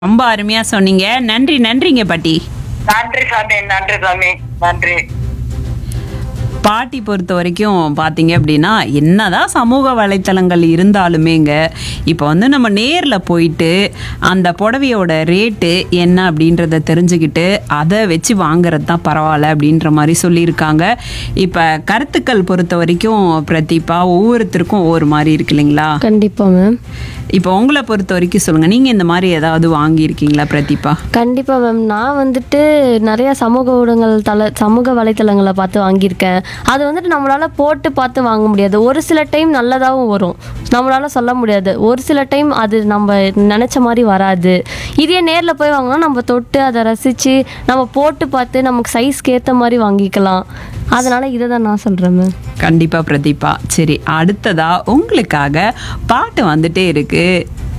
ரொம்ப அருமையா சொன்னீங்க நன்றி நன்றிங்க பாட்டி நன்றி சாமி நன்றி சாமி நன்றி பாட்டி பொறுத்த வரைக்கும் பார்த்தீங்க அப்படின்னா என்னதான் சமூக வலைத்தளங்கள் இருந்தாலுமேங்க இப்போ வந்து நம்ம நேரில் போயிட்டு அந்த புடவையோட ரேட்டு என்ன அப்படின்றத தெரிஞ்சுக்கிட்டு அதை வச்சு வாங்குறது தான் பரவாயில்ல அப்படின்ற மாதிரி சொல்லியிருக்காங்க இப்போ கருத்துக்கள் பொறுத்த வரைக்கும் பிரதீபா ஒவ்வொருத்தருக்கும் ஒவ்வொரு மாதிரி இருக்கு இல்லைங்களா கண்டிப்பா மேம் இப்போ உங்களை பொறுத்த வரைக்கும் சொல்லுங்கள் நீங்கள் இந்த மாதிரி ஏதாவது வாங்கியிருக்கீங்களா பிரதீபா கண்டிப்பா மேம் நான் வந்துட்டு நிறைய சமூக ஊடகங்கள் தள சமூக வலைத்தளங்களை பார்த்து வாங்கியிருக்கேன் அது வந்துட்டு நம்மளால போட்டு பார்த்து வாங்க முடியாது ஒரு சில டைம் நல்லதாகவும் வரும் நம்மளால சொல்ல முடியாது ஒரு சில டைம் அது நம்ம நினைச்ச மாதிரி வராது இதே நேரில் போய் வாங்கினா நம்ம தொட்டு அதை ரசித்து நம்ம போட்டு பார்த்து நமக்கு சைஸ்க்கு ஏற்ற மாதிரி வாங்கிக்கலாம் அதனால இதை தான் நான் சொல்கிறேன் மேம் கண்டிப்பா பிரதீபா சரி அடுத்ததா உங்களுக்காக பாட்டு வந்துட்டே இருக்கு